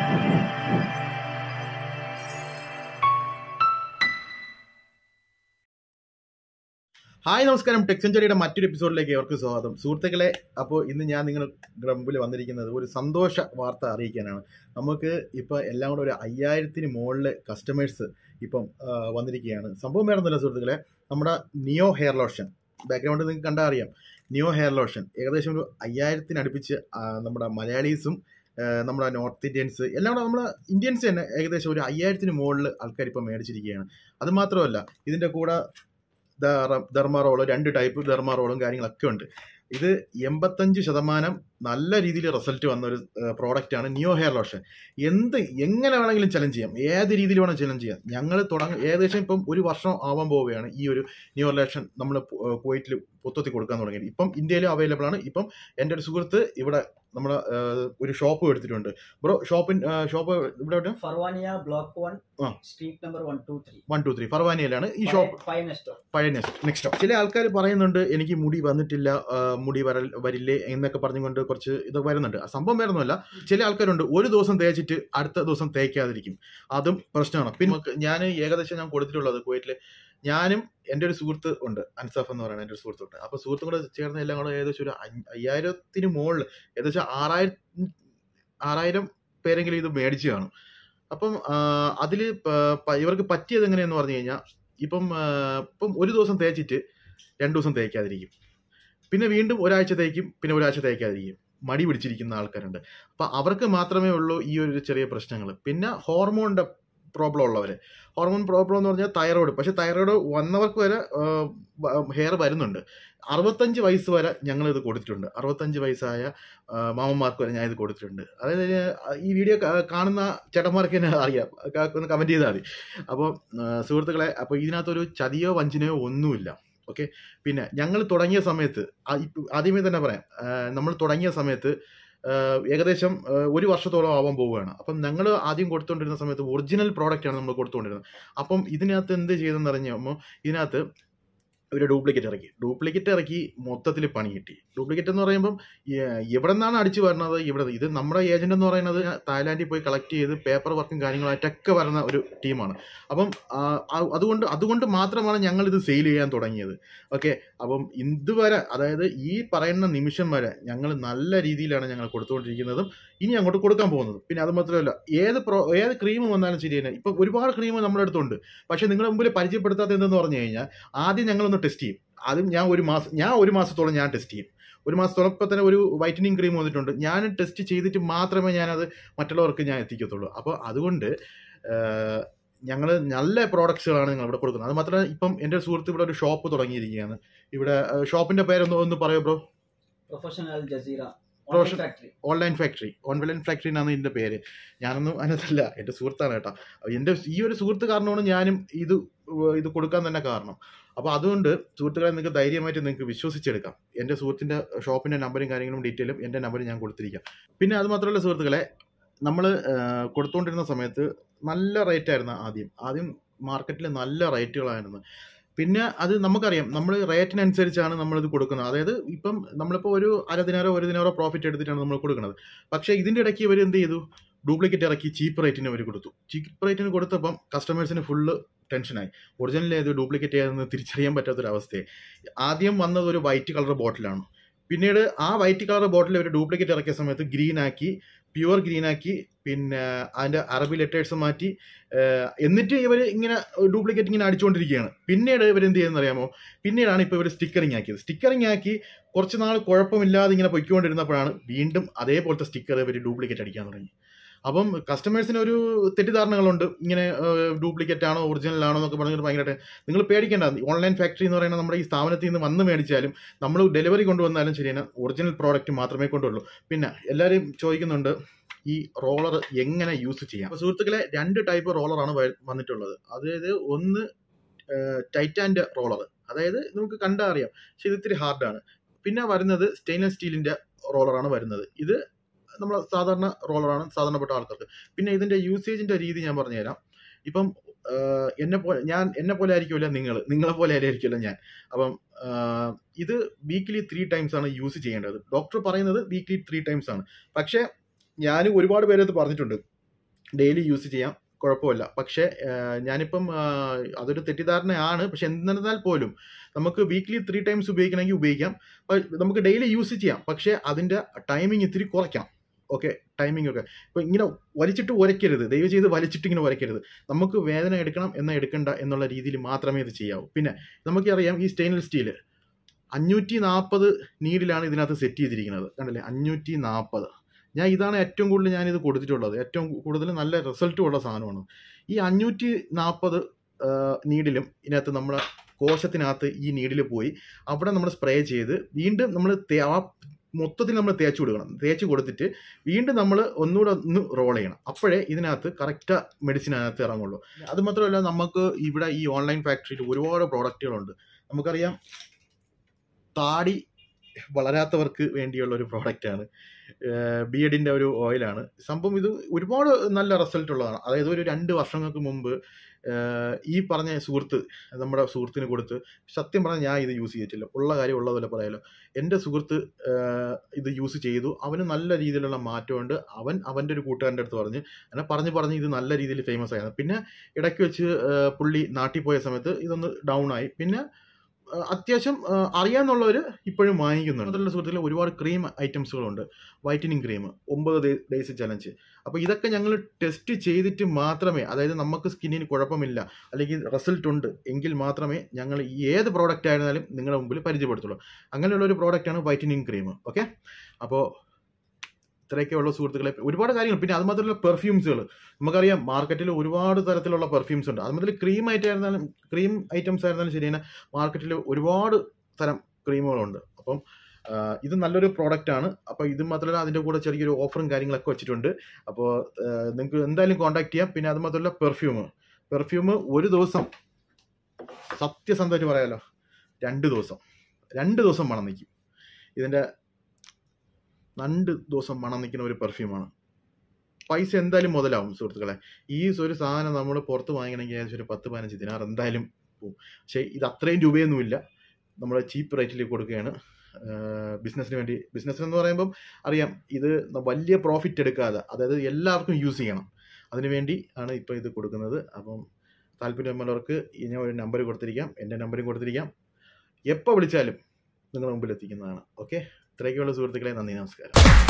Hi നമസ്കാരം tech സെഞ്ചുറിയുടെ മറ്റൊരു എപ്പിസോഡിലേക്ക് അവർക്ക് സ്വാഗതം സുഹൃത്തുക്കളെ അപ്പോൾ ഇന്ന് ഞാൻ നിങ്ങളുടെ മുമ്പിൽ വന്നിരിക്കുന്നത് ഒരു സന്തോഷ വാർത്ത അറിയിക്കാനാണ് നമുക്ക് ഇപ്പോൾ എല്ലാം കൂടെ ഒരു അയ്യായിരത്തിന് മുകളിൽ കസ്റ്റമേഴ്സ് ഇപ്പം ആ, വന്നിരിക്കുകയാണ് സംഭവം വേറൊന്നുമില്ല സുഹൃത്തുക്കളെ നമ്മുടെ നിയോ ഹെയർ ലോഷൻ ബാക്ക്ഗ്രൗണ്ട് നിങ്ങൾക്ക് കണ്ടാൽ അറിയാം നിയോ ഹെയർ ലോഷൻ ഏകദേശം ഒരു അയ്യായിരത്തിനടുപ്പിച്ച് ആ, നമ്മുടെ മലയാളീസും ആ, നമ്മുടെ നോർത്ത് ഇന്ത്യൻസ് എല്ലാം കൂടെ നമ്മുടെ ഇന്ത്യൻസ് തന്നെ ഏകദേശം ഒരു അയ്യായിരത്തിന് മുകളിൽ ആൾക്കാർ ഇപ്പോൾ മേടിച്ചിരിക്കുകയാണ് അത് മാത്രമല്ല ഇതിൻ്റെ കൂടെ ധർമ്മ റോള് രണ്ട് ടൈപ്പ് ധർമ്മ റോളും കാര്യങ്ങളൊക്കെ ഉണ്ട് ഇത് എൺപത്തഞ്ച് ശതമാനം നല്ല രീതിയിൽ റിസൾട്ട് വന്ന ഒരു പ്രോഡക്റ്റാണ് നിയോ ഹെയർ ലോഷൻ എന്ത് എങ്ങനെ വേണമെങ്കിലും ചലഞ്ച് ചെയ്യാം ഏത് രീതിയിൽ വേണം ചലഞ്ച് ചെയ്യാം ഞങ്ങൾ തുടങ്ങ ഏകദേശം ഇപ്പം ഒരു വർഷം ആവാൻ പോവുകയാണ് ഈ ഒരു നിയോ ലോഷൻ നമ്മൾ കുവൈറ്റിൽ പുത്തത്തി കൊടുക്കാൻ തുടങ്ങിയത് ഇപ്പം ഇന്ത്യയിലും അവൈലബിൾ ആണ് ഇപ്പം എൻ്റെ ഒരു സുഹൃത്ത് ഇവിടെ നമ്മുടെ ഒരു ഷോപ്പ് എടുത്തിട്ടുണ്ട് ബ്രോ ഷോപ്പിൻ ഷോപ്പ് ഇവിടെ എവിടെയാ? ഫർവാനിയ ബ്ലോക്ക് വൺ ആ. Street number one two three one two three ഫർവാനിയയിലാണ് ഈ ഷോപ്പ് ഫൈവ് നെസ്റ്റോ പഴയ നെക്സ്റ്റ് നെക്സ്റ്റ് ചില ആൾക്കാർ പറയുന്നുണ്ട് എനിക്ക് മുടി വന്നിട്ടില്ല ആ, മുടി വരൽ വരില്ലേ എന്നൊക്കെ പറഞ്ഞുകൊണ്ട് കുറച്ച് ഇത് വരുന്നുണ്ട് ആ സംഭവം വേറൊന്നുമല്ല ചില ആൾക്കാരുണ്ട് ഒരു ദിവസം തേച്ചിട്ട് അടുത്ത ദിവസം തേക്കാതിരിക്കും അതും പ്രശ്നമാണ് പിന്നെ ഞാൻ ഏകദേശം ഞാൻ കൊടുത്തിട്ടുള്ളത് കുവൈറ്റിൽ ഞാനും എൻ്റെ ഒരു സുഹൃത്ത് ഉണ്ട് അൻസാഫ് എന്ന് പറയുന്ന എൻ്റെ ഒരു സുഹൃത്തുണ്ട് അപ്പോൾ സുഹൃത്തും കൂടെ ചേർന്ന് എല്ലാം കൂടെ ഏകദേശം ഒരു അഞ്ഞ- അയ്യായിരത്തിന് മുകളിൽ ഏകദേശം ആറായിരം ആറായിരം പേരെങ്കിലും ഇത് മേടിച്ച് കാണും അപ്പം അതിൽ ഇവർക്ക് പറ്റിയത് എങ്ങനെയെന്ന് പറഞ്ഞു കഴിഞ്ഞാൽ ഇപ്പം ആ, ഇപ്പം ഒരു ദിവസം തേച്ചിട്ട് രണ്ട് ദിവസം തേക്കാതിരിക്കും പിന്നെ വീണ്ടും ഒരാഴ്ച തേക്കും പിന്നെ ഒരാഴ്ച തേക്കാതിരിക്കും മടി പിടിച്ചിരിക്കുന്ന ആൾക്കാരുണ്ട് അപ്പം അവർക്ക് മാത്രമേ ഉള്ളൂ ഈ ഒരു ചെറിയ പ്രശ്നങ്ങൾ പിന്നെ ഹോർമോണിൻ്റെ പ്രോബ്ലം ഉള്ളവർ ഹോർമോൺ പ്രോബ്ലം എന്ന് പറഞ്ഞാൽ തൈറോയ്ഡ് പക്ഷേ തൈറോയ്ഡ് വന്നവർക്ക് വരെ ഹെയർ വരുന്നുണ്ട് അറുപത്തഞ്ച് വയസ്സ് വരെ ഞങ്ങളിത് കൊടുത്തിട്ടുണ്ട് അറുപത്തഞ്ച് വയസ്സായ ആ, മാമന്മാർക്ക് വരെ ഞാൻ ഇത് കൊടുത്തിട്ടുണ്ട് അതായത് ഈ വീഡിയോ കാ- കാണുന്ന ചേട്ടന്മാർക്ക് തന്നെ അറിയാം ക- ഒന്ന് കമൻറ്റ് ചെയ്താൽ മതി അപ്പോൾ സുഹൃത്തുക്കളെ അപ്പോൾ ഇതിനകത്തൊരു ചതിയോ വഞ്ചനയോ ഒന്നുമില്ല ഓക്കെ പിന്നെ ഞങ്ങൾ തുടങ്ങിയ സമയത്ത് ആ- ഇപ്പ- ആദ്യമേ തന്നെ പറയാം നമ്മൾ തുടങ്ങിയ സമയത്ത് ആ, ഏകദേശം ആ, ഒരു വർഷത്തോളം ആവാൻ പോവുകയാണ് അപ്പം ഞങ്ങൾ ആദ്യം കൊടുത്തുകൊണ്ടിരുന്ന സമയത്ത് ഒറിജിനൽ പ്രോഡക്റ്റാണ് നമ്മൾ കൊടുത്തുകൊണ്ടിരുന്നത് അപ്പം ഇതിനകത്ത് എന്ത് ചെയ്തെന്ന് അറിഞ്ഞപ്പോൾ ഇതിനകത്ത് ഒരു ഡ്യൂപ്ലിക്കേറ്റ് ഇറക്കി ഡ്യൂപ്ലിക്കേറ്റ് ഇറക്കി മൊത്തത്തിൽ പണി കിട്ടി ഡ്യൂപ്ലിക്കേറ്റ് എന്ന് പറയുമ്പം ഏ- എവിടെ നിന്നാണ് അടിച്ചു വരുന്നത് ഇവിടെ ഇത് നമ്മുടെ ഏജന്റ് എന്ന് പറയുന്നത് തായ്ലാൻഡിൽ പോയി കളക്ട് ചെയ്ത് പേപ്പർ വർക്കും കാര്യങ്ങളായിട്ടൊക്കെ വരുന്ന ഒരു ടീമാണ് അപ്പം ആ, ആ- അതുകൊണ്ട് അതുകൊണ്ട് മാത്രമാണ് ഞങ്ങൾ ഇത് സെയിൽ ചെയ്യാൻ തുടങ്ങിയത് ഓക്കെ അപ്പം ഇതുവരെ അതായത് ഈ പറയുന്ന നിമിഷം വരെ ഞങ്ങൾ നല്ല രീതിയിലാണ് ഞങ്ങൾ കൊടുത്തുകൊണ്ടിരിക്കുന്നതും ഇനി അങ്ങോട്ട് കൊടുക്കാൻ പോകുന്നത് പിന്നെ അത് മാത്രമല്ല ഏത് പ്രോ ഏത് ക്രീം വന്നാലും ശരി തന്നെ ഇപ്പം ഒരുപാട് ക്രീം നമ്മുടെ അടുത്തുണ്ട് പക്ഷേ നിങ്ങളുടെ മുമ്പിൽ പരിചയപ്പെടുത്താത്ത എന്തെന്ന് പറഞ്ഞു കഴിഞ്ഞാൽ ആദ്യം ഞങ്ങളൊന്ന് ടെസ്റ്റ് ചെയ്യും ആദ്യം ഞാൻ ഒരു മാസം ഞാൻ ഒരു മാസത്തോളം ഞാൻ ടെസ്റ്റ് ചെയ്യും ഒരു മാസത്തോളം ഇപ്പം തന്നെ ഒരു വൈറ്റനിങ് ക്രീം വന്നിട്ടുണ്ട് ഞാൻ ടെസ്റ്റ് ചെയ്തിട്ട് മാത്രമേ ഞാനത് മറ്റുള്ളവർക്ക് ഞാൻ എത്തിക്കത്തുള്ളൂ അപ്പോൾ അതുകൊണ്ട് ഞങ്ങൾ നല്ല പ്രോഡക്ട്സുകളാണ് ഞങ്ങൾ ഇവിടെ കൊടുക്കുന്നത് അത് മാത്രമല്ല ഇപ്പം എൻ്റെ ഒരു സുഹൃത്ത് ഇവിടെ ഒരു ഷോപ്പ് തുടങ്ങിയിരിക്കുകയാണ് ഇവിടെ ഷോപ്പിൻ്റെ പേരൊന്ന് ഒന്ന് പറയോ bro professional Jazeera Professional- factory online factory online factory എന്നാണ് ഇതിൻ്റെ പേര് ഞാനൊന്നും അതിനകത്തല്ല എൻ്റെ സുഹൃത്താണ് കേട്ടോ അപ്പോൾ എൻ്റെ ഈ ഒരു സുഹൃത്ത് കാരണമാണ് ഞാനും ഇത് ഉ- ഇത് കൊടുക്കാൻ തന്നെ കാരണം അപ്പോൾ അതുകൊണ്ട് സുഹൃത്തുക്കളെ നിങ്ങൾക്ക് ധൈര്യമായിട്ട് നിങ്ങൾക്ക് വിശ്വസിച്ചെടുക്കാം എൻ്റെ സുഹൃത്തിൻ്റെ ഷോപ്പിൻ്റെ നമ്പറും കാര്യങ്ങളും ഡീറ്റെയിലും എൻ്റെ നമ്പർ ഞാൻ കൊടുത്തിരിക്കാം പിന്നെ അത് മാത്രമല്ല സുഹൃത്തുക്കളെ നമ്മൾ കൊടുത്തുകൊണ്ടിരുന്ന സമയത്ത് നല്ല റേറ്റ് ആയിരുന്നു ആദ്യം ആദ്യം മാർക്കറ്റിൽ നല്ല റേറ്റുകളായിരുന്നു പിന്നെ അത് നമുക്കറിയാം നമ്മൾ റേറ്റിനനുസരിച്ചാണ് നമ്മളിത് കൊടുക്കുന്നത് അതായത് ഇപ്പം നമ്മളിപ്പോൾ ഒരു അര ദിനാറോ ഒരു ദിനാറോ പ്രോഫിറ്റ് എടുത്തിട്ടാണ് നമ്മൾ കൊടുക്കുന്നത് പക്ഷേ ഇതിൻ്റെ ഇടയ്ക്ക് ഇവർ എന്ത് ചെയ്തു ഡ്യൂപ്ലിക്കേറ്റ് ഇറക്കി ചീപ്പ് റേറ്റിന് അവർ കൊടുത്തു ചീപ്പ് റേറ്റിന് കൊടുത്തപ്പം കസ്റ്റമേഴ്സിന് ഫുള്ള് ടെൻഷനായി ഒറിജിനൽ ഏത് ഡ്യൂപ്ലിക്കേറ്റ് ഏതെന്ന് തിരിച്ചറിയാൻ പറ്റാത്തൊരവസ്ഥയെ ആദ്യം വന്നത് ഒരു വൈറ്റ് കളർ ബോട്ടിലാണ് പിന്നീട് ആ വൈറ്റ് കളർ ബോട്ടിൽ ഒരു ഡ്യൂപ്ലിക്കേറ്റ് ഇറക്കിയ സമയത്ത് ഗ്രീൻ ആക്കി പ്യുവർ ഗ്രീൻ ആക്കി പിന്നെ അതിൻ്റെ അറബി ലെറ്റേഴ്സ് മാറ്റി ഏഹ് എന്നിട്ട് ഇവർ ഇങ്ങനെ ഡ്യൂപ്ലിക്കേറ്റ് ഇങ്ങനെ അടിച്ചുകൊണ്ടിരിക്കുകയാണ് പിന്നീട് ഇവർ എന്ത് ചെയ്യുന്നത് അറിയാമോ പിന്നീടാണ് ഇപ്പോൾ ഇവർ സ്റ്റിക്കറിങ് ആക്കിയത് സ്റ്റിക്കറിങ് ആക്കി കുറച്ച് നാൾ കുഴപ്പമില്ലാതെ ഇങ്ങനെ പൊയ്ക്കൊണ്ടിരുന്നപ്പോഴാണ് വീണ്ടും അതേപോലത്തെ സ്റ്റിക്കർ ഇവർ ഡ്യൂപ്ലിക്കേറ്റ് അടിക്കാൻ തുടങ്ങി അപ്പം കസ്റ്റമേഴ്സിന് ഒരു തെറ്റിദ്ധാരണകളുണ്ട് ഇങ്ങനെ ഡ്യൂപ്ലിക്കേറ്റ് ആണോ ഒറിജിനൽ ആണോ എന്നൊക്കെ പറഞ്ഞിട്ട് ഭയങ്കരമായിട്ട് നിങ്ങൾ പേടിക്കേണ്ട ഓൺലൈൻ ഫാക്ടറി എന്ന് പറയുന്നത് നമ്മുടെ ഈ സ്ഥാപനത്തിൽ നിന്ന് വന്ന് മേടിച്ചാലും നമ്മൾ ഡെലിവറി കൊണ്ടുവന്നാലും ശരിയാണ് ഒറിജിനൽ പ്രോഡക്റ്റ് മാത്രമേ കൊണ്ടുള്ളൂ പിന്നെ എല്ലാവരും ചോദിക്കുന്നുണ്ട് ഈ റോളർ എങ്ങനെ യൂസ് ചെയ്യാം അപ്പോൾ സുഹൃത്തുക്കളെ രണ്ട് ടൈപ്പ് റോളറാണ് വന്നിട്ടുള്ളത് അതായത് ഒന്ന് ടൈറ്റാൻ്റെ റോളർ അതായത് നമുക്ക് കണ്ടാൽ അറിയാം പക്ഷെ ഇത് ഇത്തിരി ഹാർഡാണ് പിന്നെ വരുന്നത് സ്റ്റെയിൻലെസ് സ്റ്റീലിൻ്റെ റോളറാണ് വരുന്നത് ഇത് നമ്മൾ സാധാരണ റോളറാണ് സാധാരണപ്പെട്ട ആൾക്കാർക്ക് പിന്നെ ഇതിൻ്റെ യൂസേജിൻ്റെ രീതി ഞാൻ പറഞ്ഞുതരാം ഇപ്പം ആഹ്, എന്നെ പോലെ ഞാൻ എന്നെ പോലെ ആയിരിക്കില്ല നിങ്ങൾ നിങ്ങളെ പോലെ ആയിരിക്കില്ല ഞാൻ അപ്പം ആഹ്, ഇത് വീക്ക്ലി ത്രീ ടൈംസ് ആണ് യൂസ് ചെയ്യേണ്ടത് ഡോക്ടർ പറയുന്നത് വീക്ക്ലി ത്രീ ടൈംസ് ആണ് പക്ഷേ ഞാൻ ഒരുപാട് പേരത് പറഞ്ഞിട്ടുണ്ട് ഡെയിലി യൂസ് ചെയ്യാം കുഴപ്പമില്ല പക്ഷേ ആ, ഞാനിപ്പം ആ, അതൊരു തെറ്റിദ്ധാരണയാണ് പക്ഷെ എന്നിരുന്നാൽ പോലും നമുക്ക് വീക്ക്ലി ത്രീ ടൈംസ് ഉപയോഗിക്കണമെങ്കിൽ ഉപയോഗിക്കാം പ- നമുക്ക് ഡെയിലി യൂസ് ചെയ്യാം പക്ഷേ അതിൻ്റെ ടൈമിംഗ് ഇത്തിരി കുറയ്ക്കണം ഓക്കെ ടൈമിംഗ് ഒക്കെ ഇപ്പം ഇങ്ങനെ വലിച്ചിട്ട് ഉരയ്ക്കരുത് ദയവ് ചെയ്ത് വലിച്ചിട്ട് ഇങ്ങനെ ഉരയ്ക്കരുത് നമുക്ക് വേദന എടുക്കണം എന്നാൽ എടുക്കണ്ട എന്നുള്ള രീതിയിൽ മാത്രമേ ഇത് ചെയ്യാവൂ പിന്നെ നമുക്കറിയാം ഈ സ്റ്റെയിൻലെസ് സ്റ്റീൽ അഞ്ഞൂറ്റി നാൽപ്പത് നീഡിലാണ് ഇതിനകത്ത് സെറ്റ് ചെയ്തിരിക്കുന്നത് കണ്ടില്ലേ അഞ്ഞൂറ്റി നാൽപ്പത് ഞാൻ ഇതാണ് ഏറ്റവും കൂടുതൽ ഞാനിത് കൊടുത്തിട്ടുള്ളത് ഏറ്റവും കൂടുതൽ നല്ല റിസൾട്ടും ഉള്ള സാധനമാണ് ഈ അഞ്ഞൂറ്റി നാൽപ്പത് നീഡിലും ഇതിനകത്ത് നമ്മുടെ കോശത്തിനകത്ത് ഈ നീഡിൽ പോയി അവിടെ നമ്മൾ സ്പ്രേ ചെയ്ത് വീണ്ടും നമ്മൾ ആ മൊത്തത്തിൽ നമ്മൾ തേച്ച് കൊടുക്കണം തേച്ച് കൊടുത്തിട്ട് വീണ്ടും നമ്മൾ ഒന്നുകൂടെ ഒന്ന് റോൾ ചെയ്യണം അപ്പോഴേ ഇതിനകത്ത് കറക്റ്റ് മെഡിസിൻ അതിനകത്ത് ഇറങ്ങുള്ളൂ അത് മാത്രമല്ല നമുക്ക് ഇവിടെ ഈ ഓൺലൈൻ ഫാക്ടറിയിൽ ഒരുപാട് പ്രോഡക്റ്റുകളുണ്ട് നമുക്കറിയാം താടി വളരാത്തവർക്ക് വേണ്ടിയുള്ള ഒരു പ്രോഡക്റ്റാണ് ബിയഡിൻ്റെ ഒരു ഓയിലാണ് സംഭവം ഇത് ഒരുപാട് നല്ല റിസൾട്ട് ഉള്ളതാണ് അതായത് ഒരു രണ്ട് വർഷങ്ങൾക്ക് മുമ്പ് ഏഹ്, ഈ പറഞ്ഞ സുഹൃത്ത് നമ്മുടെ സുഹൃത്തിന് കൊടുത്ത് സത്യം പറഞ്ഞാൽ ഞാൻ ഇത് യൂസ് ചെയ്തിട്ടില്ല ഉള്ള കാര്യം ഉള്ളതുപോലെ പറയാലോ എൻ്റെ സുഹൃത്ത് ഏഹ്, ഇത് യൂസ് ചെയ്തു അവന് നല്ല രീതിയിലുള്ള മാറ്റമുണ്ട് അവൻ അവൻ്റെ ഒരു കൂട്ടുകാരൻ്റെ അടുത്ത് പറഞ്ഞ് അങ്ങനെ പറഞ്ഞ് പറഞ്ഞ് ഇത് നല്ല രീതിയിൽ ഫേമസ് ആയിരുന്നു പിന്നെ ഇടയ്ക്ക് വെച്ച് ഏഹ്, പുള്ളി നാട്ടിൽ പോയ സമയത്ത് ഇതൊന്ന് ഡൗൺ ആയി പിന്നെ ഏഹ്, അത്യാവശ്യം ഏഹ്, അറിയാവുന്നവർ ഇപ്പോഴും വാങ്ങിക്കുന്നുണ്ട് അതുള്ള സുഹൃത്തുക്കൾ ഒരുപാട് ക്രീം ഐറ്റംസുകളുണ്ട് വൈറ്റനിങ് ക്രീം ഒമ്പത് ഡേയ്സ് ചലഞ്ച് അപ്പോൾ ഇതൊക്കെ ഞങ്ങൾ ടെസ്റ്റ് ചെയ്തിട്ട് മാത്രമേ അതായത് നമുക്ക് സ്കിന്നിന് കുഴപ്പമില്ല അല്ലെങ്കിൽ റിസൾട്ട് ഉണ്ട് എങ്കിൽ മാത്രമേ ഞങ്ങൾ ഈ ഏത് പ്രോഡക്റ്റ് ആയിരുന്നാലും നിങ്ങളുടെ മുമ്പിൽ പരിചയപ്പെടുത്തുള്ളൂ അങ്ങനെയുള്ള ഒരു പ്രോഡക്റ്റാണ് വൈറ്റനിങ് ക്രീം ഓക്കെ അപ്പോൾ ഇത്രയൊക്കെയുള്ള സുഹൃത്തുക്കളെ ഒരുപാട് കാര്യങ്ങൾ പിന്നെ അത് മാത്രമല്ല പെർഫ്യൂംസുകൾ നമുക്കറിയാം മാർക്കറ്റിൽ ഒരുപാട് തരത്തിലുള്ള പെർഫ്യൂംസ് ഉണ്ട് അത് മുതൽ ക്രീം ആയിട്ടായിരുന്നാലും ക്രീം ഐറ്റംസ് ആയിരുന്നാലും ശരിയാണ് മാർക്കറ്റിൽ ഒരുപാട് തരം ക്രീമുകളുണ്ട് അപ്പം ആ, ഇത് നല്ലൊരു പ്രോഡക്റ്റ് ആണ് അപ്പോൾ ഇത് മാത്രമല്ല അതിൻ്റെ കൂടെ ചെറിയൊരു ഓഫറും കാര്യങ്ങളൊക്കെ വെച്ചിട്ടുണ്ട് അപ്പോൾ നിങ്ങൾക്ക് എന്തായാലും കോൺടാക്ട് ചെയ്യാം പിന്നെ അത് മാത്രമല്ല പെർഫ്യൂം പെർഫ്യൂം ഒരു ദിവസം സത്യസന്ധമായിട്ട് പറയാലോ രണ്ട് ദിവസം രണ്ട് ദിവസം മണം നിൽക്കും ഇതിൻ്റെ രണ്ട് ദിവസം മണം നിൽക്കുന്ന ഒരു പെർഫ്യൂമാണ് പൈസ എന്തായാലും മുതലാവും സുഹൃത്തുക്കളെ ഈ ഒരു സാധനം നമ്മൾ പുറത്ത് വാങ്ങിക്കണമെങ്കിൽ ഏകദേശം ഒരു പത്ത് പതിനഞ്ച് ദിനാർ എന്തായാലും പോവും പക്ഷേ ഇത് അത്രയും രൂപയൊന്നുമില്ല നമ്മൾ ചീപ്പ് റേറ്റിൽ കൊടുക്കുകയാണ് ബിസിനസ്സിന് വേണ്ടി ബിസിനസ്സിന് എന്ന് പറയുമ്പം അറിയാം ഇത് വലിയ പ്രോഫിറ്റ് എടുക്കാതെ അതായത് എല്ലാവർക്കും യൂസ് ചെയ്യണം അതിനു വേണ്ടി ആണ് ഇപ്പോൾ ഇത് കൊടുക്കുന്നത് അപ്പം താല്പര്യമുള്ളവർക്ക് ഞാൻ ഒരു നമ്പർ കൊടുത്തിരിക്കാം എൻ്റെ നമ്പറും കൊടുത്തിരിക്കാം എപ്പോൾ വിളിച്ചാലും നിങ്ങളുടെ മുമ്പിൽ എത്തിക്കുന്നതാണ് ഓക്കെ ഇത്രയൊക്കെയുള്ള സുഹൃത്തുക്കളെ നന്ദി നമസ്കാരം